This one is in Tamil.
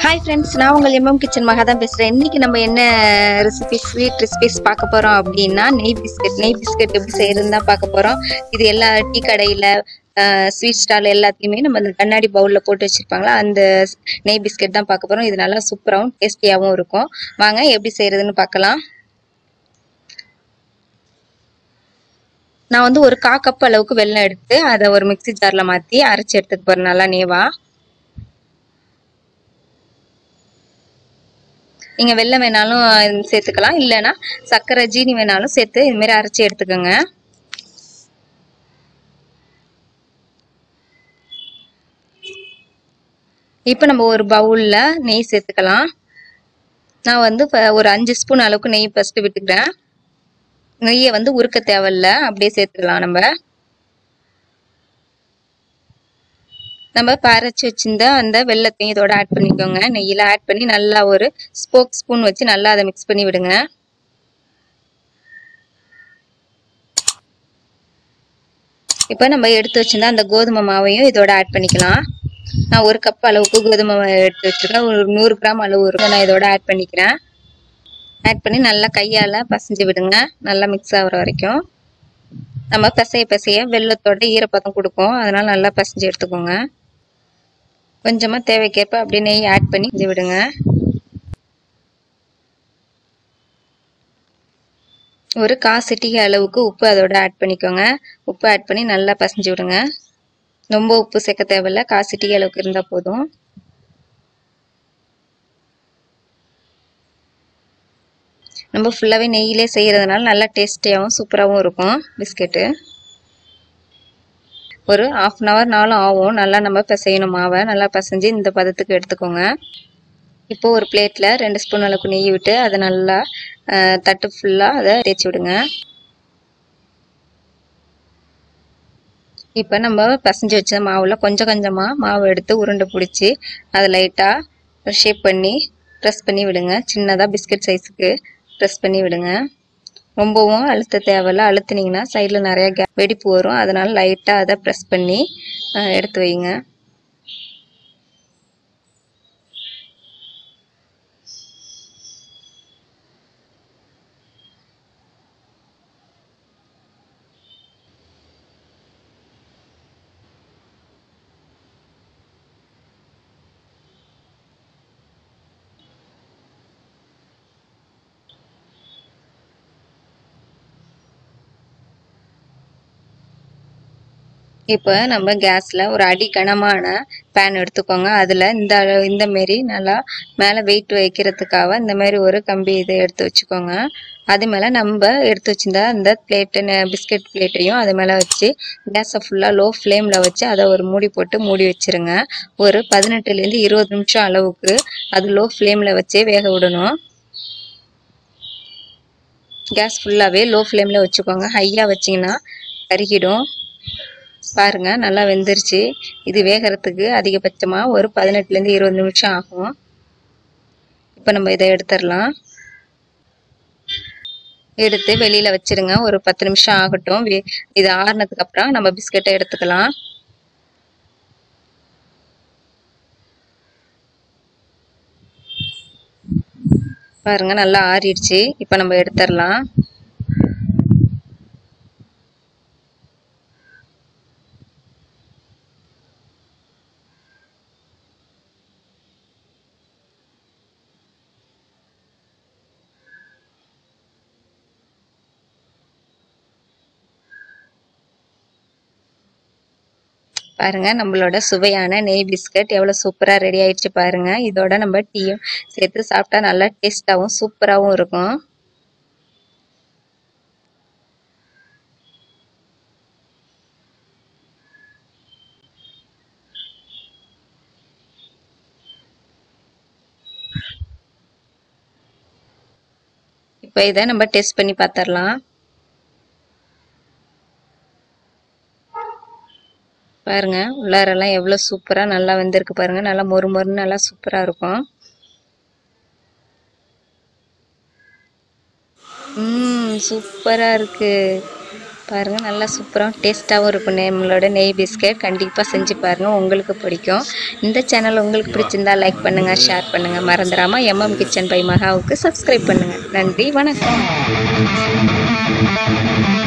ஹாய் ஃப்ரெண்ட்ஸ் நான் உங்கள் எம்எம் கிச்சன் மகா தான் பேசுகிறேன் இன்னைக்கு நம்ம என்ன ரெசிபி ஸ்வீட் ரெசிபிஸ் பார்க்க போகிறோம் அப்படின்னா நெய் பிஸ்கட் நெய் பிஸ்கட் எப்படி செய்யறதுன்னு தான் பார்க்க போகிறோம் இது எல்லா டீ கடையில் ஸ்வீட் ஸ்டால் எல்லாத்தையுமே நம்ம அந்த கண்ணாடி பவுலில் போட்டு வச்சுருப்பாங்களா அந்த நெய் பிஸ்கட் தான் பார்க்க போகிறோம் இது நல்லா சூப்பராகவும் டேஸ்டியாகவும் இருக்கும் வாங்க எப்படி செய்யறதுன்னு பார்க்கலாம் நான் வந்து ஒரு கா கப் அளவுக்கு வெல்லம் எடுத்து அதை ஒரு மிக்ஸி ஜாரில் மாற்றி அரைச்சி எடுத்துக்க போகிறேன் நல்லா நேவா நீங்கள் வெல்லம் வேணாலும் சேர்த்துக்கலாம் இல்லைன்னா சர்க்கரை ஜீனி வேணாலும் சேர்த்து இதுமாரி அரைச்சி எடுத்துக்கோங்க இப்போ நம்ம ஒரு பவுலில் நெய் சேர்த்துக்கலாம் நான் வந்து இப்போ ஒரு அஞ்சு ஸ்பூன் அளவுக்கு நெய் ஃபஸ்ட்டு விட்டுக்கிறேன் நெய்யை வந்து உருக்க தேவையில்ல அப்படியே சேர்த்துக்கலாம் நம்ம நம்ம பறைச்சி வச்சிருந்த அந்த வெள்ளத்தையும் இதோட ஆட் பண்ணிக்கோங்க நெய்யில் ஆட் பண்ணி நல்லா ஒரு ஸ்போக் ஸ்பூன் வச்சு நல்லா அதை மிக்ஸ் பண்ணி விடுங்க இப்போ நம்ம எடுத்து வச்சிருந்த அந்த கோதுமை மாவையும் இதோட ஆட் பண்ணிக்கலாம் நான் ஒரு கப் அளவுக்கு கோதுமை மாவு எடுத்து வச்சிருக்கேன் ஒரு நூறு கிராம் அளவு இருக்கும் நான் இதோட ஆட் பண்ணிக்கிறேன் ஆட் பண்ணி நல்லா கையால் பசைஞ்சு விடுங்க நல்லா மிக்ஸ் ஆகிற வரைக்கும் நம்ம பசைய பசைய வெள்ளத்தோட ஈரப்பதம் கொடுக்கும் அதனால நல்லா பசைஞ்சு எடுத்துக்கோங்க கொஞ்சமாக தேவைக்கேற்ப அப்படியே நெய் ஆட் பண்ணி செஞ்சு விடுங்க ஒரு கால் சிட்டிகை அளவுக்கு உப்பு அதோட ஆட் பண்ணிக்கோங்க உப்பு ஆட் பண்ணி நல்லா பசைஞ்சு விடுங்க ரொம்ப உப்பு சேர்க்க தேவையில்ல கால் சிட்டிகை அளவுக்கு இருந்தால் போதும் நம்ம ஃபுல்லாகவே நெய்யிலே செய்கிறதுனால நல்லா டேஸ்டியாகவும் சூப்பராகவும் இருக்கும் பிஸ்கெட்டு ஒரு ஆஃப் அன் ஹவர் நாளும் ஆகும் நல்லா நம்ம பிசையணும் மாவை நல்லா பிசைஞ்சு இந்த பதத்துக்கு எடுத்துக்கோங்க இப்போ ஒரு பிளேட்டில் ரெண்டு ஸ்பூன் அளவுக்கு நெய் விட்டு அதை நல்லா தட்டு ஃபுல்லாக அதை தேய்ச்சி விடுங்க இப்போ நம்ம பிசைஞ்சு வச்ச மாவில் கொஞ்சம் கொஞ்சமாக மாவு எடுத்து உருண்டை பிடிச்சி அதை லைட்டாக ஷேப் பண்ணி ப்ரெஸ் பண்ணி விடுங்க சின்னதாக பிஸ்கட் சைஸுக்கு ப்ரெஸ் பண்ணி விடுங்க ரொம்பவும் அழுத்த தேவையில்ல அழுத்துனீங்கன்னா சைடில் நிறைய கே வெடிப்பு வரும் அதனால் லைட்டாக அதை ப்ரெஸ் பண்ணி எடுத்து வைங்க இப்போ நம்ம கேஸில் ஒரு அடி கனமான பேன் எடுத்துக்கோங்க அதில் இந்த இந்த மாரி நல்லா மேலே வெயிட் வைக்கிறதுக்காக இந்த மாதிரி ஒரு கம்பி இதை எடுத்து வச்சுக்கோங்க அது மேலே நம்ம எடுத்து வச்சிருந்த அந்த பிளேட்டு பிஸ்கட் பிளேட்டையும் அது மேலே வச்சு கேஸை ஃபுல்லாக லோ ஃப்ளேமில் வச்சு அதை ஒரு மூடி போட்டு மூடி வச்சிருங்க ஒரு பதினெட்டுலேருந்து இருபது நிமிஷம் அளவுக்கு அது லோ ஃப்ளேமில் வச்சே வேக விடணும் கேஸ் ஃபுல்லாகவே லோ ஃப்ளேமில் வச்சுக்கோங்க ஹையாக வச்சிங்கன்னா கருகிடும் பாருங்க நல்லா வெந்துருச்சு இது வேகிறதுக்கு அதிகபட்சமாக ஒரு பதினெட்டுலேருந்து இருபது நிமிஷம் ஆகும் இப்போ நம்ம இதை எடுத்துடலாம் எடுத்து வெளியில் வச்சிருங்க ஒரு பத்து நிமிஷம் ஆகட்டும் இது ஆறுனதுக்கு அப்புறம் நம்ம பிஸ்கட்டை எடுத்துக்கலாம் பாருங்க நல்லா ஆறிடுச்சு இப்போ நம்ம எடுத்துடலாம் பாருங்க நம்மளோட சுவையான நெய் பிஸ்கட் எவ்வளோ சூப்பராக ரெடி ஆயிடுச்சு பாருங்க இதோட நம்ம டீயும் சேர்த்து சாப்பிட்டா நல்லா டேஸ்டாகவும் சூப்பராகவும் இருக்கும் இப்போ இதை நம்ம டெஸ்ட் பண்ணி பார்த்துடலாம் பாருங்க உள்ளாரெல்லாம் எவ்வளோ சூப்பராக நல்லா வெந்திருக்கு பாருங்க நல்லா மொறு மொறுன்னு நல்லா சூப்பராக இருக்கும் ம் சூப்பராக இருக்கு பாருங்கள் நல்லா சூப்பராக டேஸ்ட்டாகவும் இருக்கும் நம்மளோட நெய் பிஸ்கெட் கண்டிப்பாக செஞ்சு பாருங்கள் உங்களுக்கு பிடிக்கும் இந்த சேனல் உங்களுக்கு பிடிச்சிருந்தா லைக் பண்ணுங்கள் ஷேர் பண்ணுங்கள் மறந்துடாமல் எம்எம் கிச்சன் பை மகாவுக்கு சப்ஸ்கிரைப் பண்ணுங்கள் நன்றி வணக்கம்